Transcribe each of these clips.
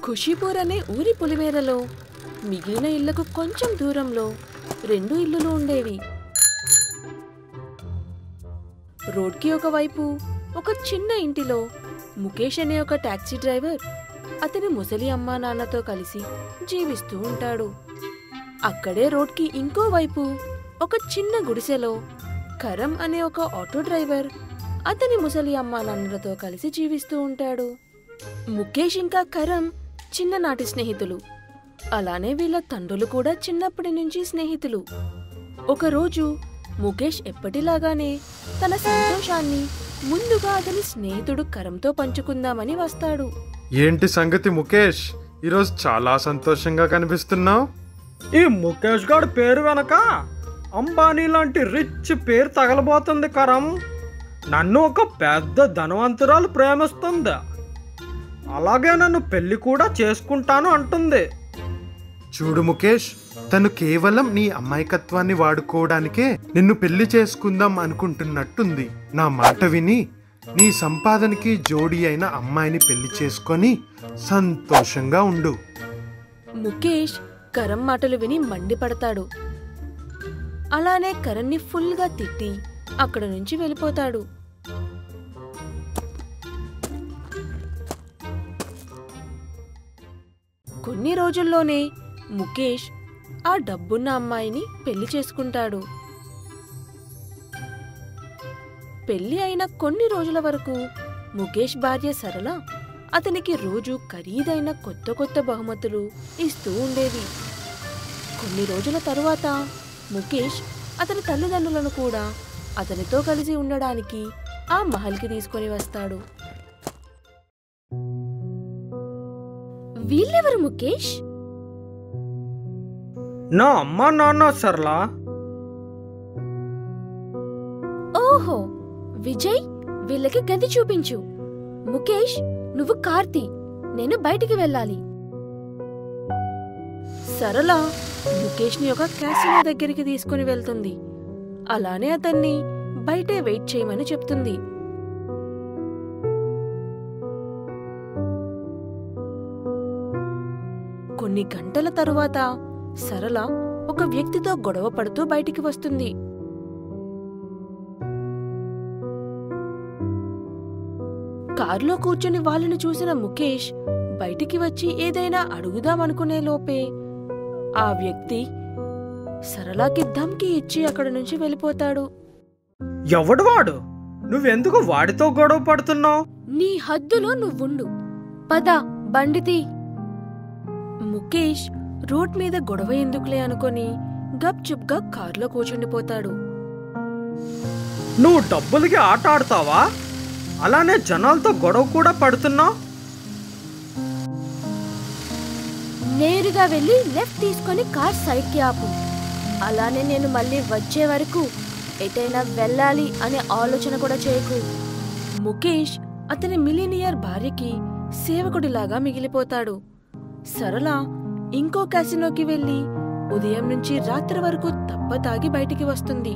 ఖుషీపూర్ అనే ఊరి పులిమేరలో మిగిలిన ఇళ్లకు కొంచెం దూరంలో రెండు ఇల్లులు ఉండేవి రోడ్కి ఒకవైపు ఒక చిన్న ఇంటిలో ముఖేష్ అనే ఒక టాక్సీ డ్రైవర్ అతని ముసలి అమ్మా నాన్నతో కలిసి జీవిస్తూ ఉంటాడు అక్కడే రోడ్కి ఇంకో వైపు ఒక చిన్న గుడిసెలో కరం అనే ఒక ఆటో డ్రైవర్ అతని ముసలి అమ్మా నాన్నలతో కలిసి జీవిస్తూ ఉంటాడు ముఖేష్ ఇంకా కరం చిన్ననాటి స్నేహితులు అలానే వీళ్ళ తండ్రులు కూడా చిన్నప్పటి నుంచి స్నేహితులు ఒకరోజు ముఖేష్ ఎప్పటిలాగానే తన సంతోషాన్ని ముందుగా అతని స్నేహితుడు కరంతో పంచుకుందామని వస్తాడు ఏంటి సంగతి ముఖేష్ ఈరోజు చాలా సంతోషంగా కనిపిస్తున్నావు ఈ ముఖేష్ గారి పేరు వెనక అంబానీ లాంటి రిచ్ పేరు తగలబోతుంది కరం నన్ను ఒక పెద్ద ధనవంతురాలు ప్రేమిస్తుంది అలాగే నన్ను పెళ్లి కూడా చేసుకుంటాను అంటుంది చూడు ముఖేష్ తను కేవలం నీ అమాయకత్వాన్ని వాడుకోవడానికే నిన్ను పెళ్లి చేసుకుందాం అనుకుంటున్నట్టుంది నా మాట విని నీ సంపాదనకి జోడీ అయిన అమ్మాయిని పెళ్లి చేసుకొని సంతోషంగా ఉండు ముఖేష్ కరం మాటలు విని మండిపడతాడు అలానే కరణ్ని ఫుల్గా తిట్టి అక్కడ నుంచి వెళ్ళిపోతాడు కొన్ని రోజుల్లోనే ముఖేష్ ఆ డబ్బున్న అమ్మాయిని పెళ్లి చేసుకుంటాడు పెళ్లి అయిన కొన్ని రోజుల వరకు ముఖేష్ భార్య సరళ అతనికి రోజు ఖరీదైన కొత్త కొత్త బహుమతులు ఇస్తూ ఉండేది కొన్ని రోజుల తరువాత ముఖేష్ అతని తల్లిదండ్రులను కూడా అతనితో కలిసి ఉండడానికి ఆ మహల్కి తీసుకొని వస్తాడు వీళ్ళెవరు ముఖేష్ నా అమ్మ నాన్న సరళా ఓహో విజయ్ వీళ్ళకి గది చూపించు ముఖేష్ నువ్వు కార్తీ నేను బయటికి వెళ్ళాలి సరళ ముఖేష్ ని ఒక క్యాసినో దగ్గరికి తీసుకుని వెళ్తుంది అలానే అతన్ని బయటే వెయిట్ చేయమని చెప్తుంది కొన్ని గంటల తరువాత సరళ ఒక వ్యక్తితో గొడవ పడుతూ బయటికి వస్తుంది కారులో కూర్చొని వాళ్ళని చూసిన ముఖేష్ బయటికి వచ్చి ఏదైనా అడుగుదామనుకునే లోపే ఆ వ్యక్తి సరళకి ధమ్కి ఇచ్చి అక్కడి నుంచి వెళ్ళిపోతాడు ఎవడు వాడు నువ్వెందుకు వాడితో గొడవ పడుతున్నావు నీ హద్దులో నువ్వుండు పద బండితి ముఖేష్ రోడ్ మీద గొడవ ఎందుకులే అనుకొని గప్ చుప్గా కారులో కూర్చుండిపోతాడు నువ్వు డబ్బులకి ఆట ఆడతావా అలానే జనాలతో గొడవ కూడా పడుతున్నావు నేరుగా వెళ్ళి లెఫ్ట్ తీసుకొని కార్ సైడ్కి ఆపు అలానే నేను మళ్ళీ వచ్చే వరకు ఎటైనా వెళ్ళాలి అనే ఆలోచన కూడా చేయకు ముఖేష్ అతని మిలీనియర్ భార్యకి సేవకుడిలాగా మిగిలిపోతాడు సరళ ఇంకో క్యాసినోకి వెళ్ళి ఉదయం నుంచి రాత్రి వరకు తప్ప తాగి బయటికి వస్తుంది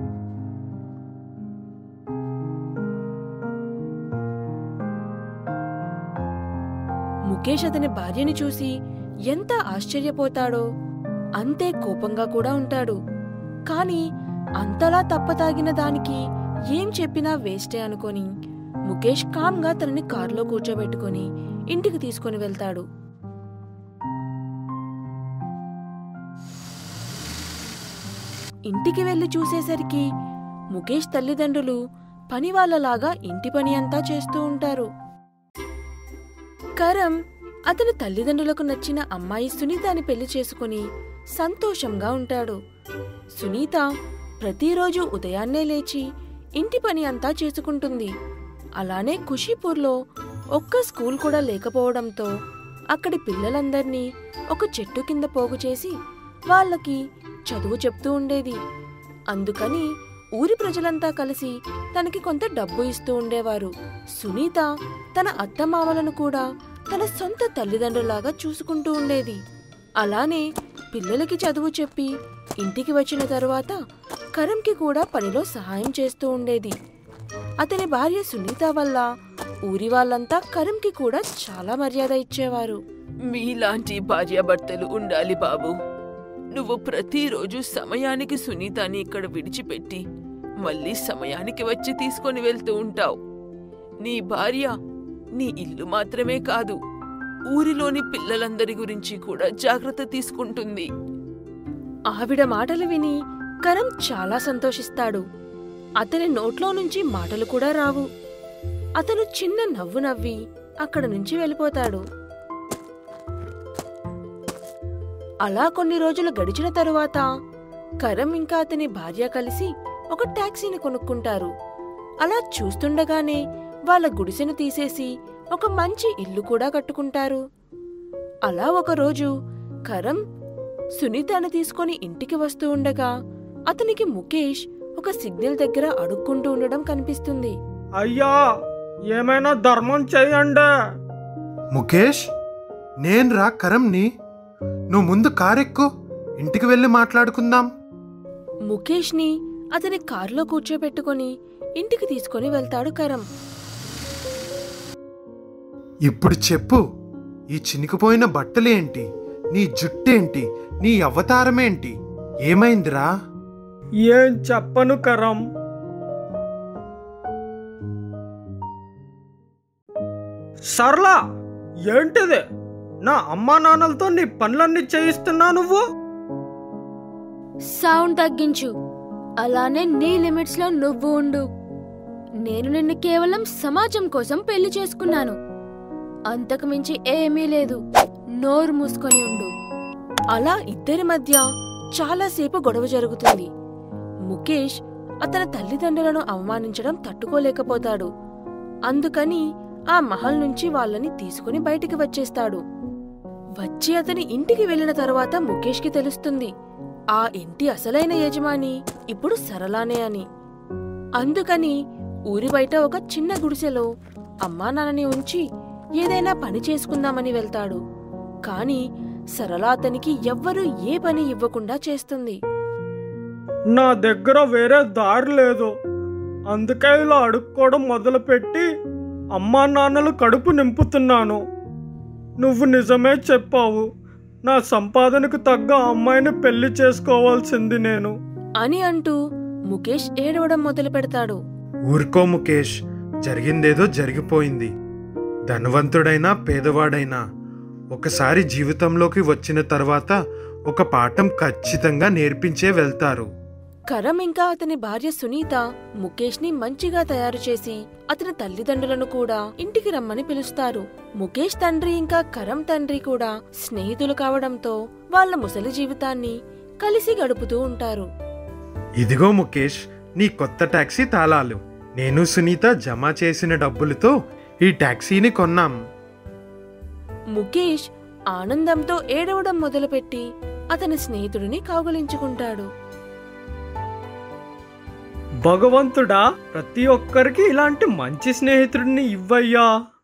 ముఖేష్ అతని భార్యని చూసి ఎంత ఆశ్చర్యపోతాడో అంతే కోపంగా కూడా ఉంటాడు కాని అంతలా తప్పతాగిన దానికి ఏం చెప్పినా వేస్టే అనుకొని ముఖేష్ కామ్గా తనని కారులో కూర్చోబెట్టుకొని ఇంటికి తీసుకొని వెళ్తాడు ఇంటికి వెళ్లి చూసేసరికి ముఖేష్ తల్లిదండ్రులు పనివాళ్లలాగా ఇంటి పని అంతా చేస్తూ ఉంటారు కరం అతని తల్లిదండ్రులకు నచ్చిన అమ్మాయి సునీతని పెళ్లి చేసుకుని సంతోషంగా ఉంటాడు సునీత ప్రతిరోజు ఉదయాన్నే లేచి ఇంటి పని అంతా చేసుకుంటుంది అలానే ఖుషీపూర్లో ఒక్క స్కూల్ కూడా లేకపోవడంతో అక్కడి పిల్లలందర్నీ ఒక చెట్టు కింద పోగు చేసి వాళ్ళకి చదువు చెప్తూ ఉండేది అందుకని ఊరి ప్రజలంతా కలిసి తనకి కొంత డబ్బు ఇస్తూ ఉండేవారు సునీత తన అత్తమామలను కూడా తన సొంత తల్లిదండ్రులాగా చూసుకుంటూ ఉండేది అలానే పిల్లలకి చదువు చెప్పి ఇంటికి వచ్చిన తరువాత కరంకి కూడా పనిలో సహాయం చేస్తూ ఉండేది అతని భార్య సునీత వల్ల ఊరి వాళ్ళంతా కరంకి కూడా చాలా మర్యాద ఇచ్చేవారు మీలాంటి భార్యాభర్తలు ఉండాలి బాబు నువ్వు ప్రతిరోజు సమయానికి సునీతని ఇక్కడ విడిచిపెట్టి మళ్ళీ సమయానికి వచ్చి తీసుకొని వెళ్తూ ఉంటావు నీ భార్య నీ ఇల్లు మాత్రమే కాదు ఊరిలోని పిల్లలందరి గురించి కూడా జాగ్రత్త తీసుకుంటుంది ఆవిడ మాటలు విని కరం చాలా సంతోషిస్తాడు అతని నోట్లో నుంచి మాటలు కూడా రావు అతను చిన్న నవ్వు నవ్వి అక్కడ నుంచి వెళ్ళిపోతాడు అలా కొన్ని రోజులు గడిచిన తరువాత కరం ఇంకా అతని భార్య కలిసి ఒక టాక్సీని కొనుక్కుంటారు అలా చూస్తుండగానే వాళ్ళ గుడిసెను తీసేసి ఒక మంచి ఇల్లు కూడా కట్టుకుంటారు అలా ఒకరోజు కరం సునీతను తీసుకొని ఇంటికి వస్తూ ఉండగా అతనికి ముఖేష్ ఒక సిగ్నల్ దగ్గర అడుక్కుంటూ ఉండడం కనిపిస్తుంది అయ్యా ఏమైనా ధర్మం చేయండి ముఖేష్ నేను రా కరంని నువ్వు ముందు కారెక్కు ఇంటికి వెళ్ళి మాట్లాడుకుందాం ముఖేష్ని అతని కారులో కూర్చోబెట్టుకొని ఇంటికి తీసుకొని వెళ్తాడు కరం ఇప్పుడు చెప్పు ఈ చినికిపోయిన బట్టలేంటి నీ జుట్టేంటి నీ అవతారమేంటి ఏమైందిరా ఏం చెప్పను కరం సర్లా ఏంటిది నా అమ్మా నాన్నలతో నీ పనులన్నీ చేయిస్తున్నా నువ్వు సౌండ్ తగ్గించు అలానే నీ లిమిట్స్ లో నువ్వు ఉండు నేను నిన్ను కేవలం సమాజం కోసం పెళ్లి చేసుకున్నాను అంతకు మించి ఏమీ లేదు నోరు మూసుకొని ఉండు అలా ఇద్దరి మధ్య చాలాసేపు గొడవ జరుగుతుంది ముఖేష్ అతని తల్లిదండ్రులను అవమానించడం తట్టుకోలేకపోతాడు అందుకని ఆ మహల్ నుంచి వాళ్ళని తీసుకుని బయటికి వచ్చేస్తాడు వచ్చి అతని ఇంటికి వెళ్ళిన తరువాత ముఖేష్కి తెలుస్తుంది ఆ ఇంటి అసలైన యజమాని ఇప్పుడు సరళానే అని అందుకని ఊరి బయట ఒక చిన్న గుడిసెలో అమ్మా నాన్నని ఉంచి ఏదైనా పని చేసుకుందామని వెళ్తాడు కాని సరళ అతనికి ఎవ్వరూ ఏ పని ఇవ్వకుండా చేస్తుంది నా దగ్గర వేరే దారి లేదు అందుకే ఇలా అడుక్కోవడం మొదలుపెట్టి అమ్మా నాన్నలు కడుపు నింపుతున్నాను నువ్వు నిజమే చెప్పావు నా సంపాదనకు తగ్గ అమ్మాయిని పెళ్లి చేసుకోవాల్సింది నేను అని అంటూ ముఖేష్ ఏడవడం మొదలు పెడతాడు ఊరుకో ముఖేష్ జరిగిందేదో జరిగిపోయింది ధనవంతుడైనా పేదవాడైనా ఒకసారి జీవితంలోకి వచ్చిన తర్వాత ఒక పాఠం ఖచ్చితంగా నేర్పించే వెళ్తారు కరం ఇంకా అతని భార్య సునీత ముఖేష్ ని మంచిగా తయారు చేసి అతని తల్లిదండ్రులను కూడా ఇంటికి రమ్మని పిలుస్తారు ముఖేష్ తండ్రి ఇంకా కరం తండ్రి కూడా స్నేహితులు కావడంతో వాళ్ళ ముసలి జీవితాన్ని కలిసి గడుపుతూ ఉంటారు ఇదిగో ముఖేష్ నీ కొత్త టాక్సీ తాళాలు నేను సునీత జమ చేసిన డబ్బులతో ఈ టాక్సీని కొన్నాం ముఖేష్ ఆనందంతో ఏడవడం మొదలుపెట్టి అతని స్నేహితుడిని కౌగలించుకుంటాడు భగవంతుడా ప్రతి ఒక్కరికి ఇలాంటి మంచి స్నేహితుడిని ఇవ్వయ్యా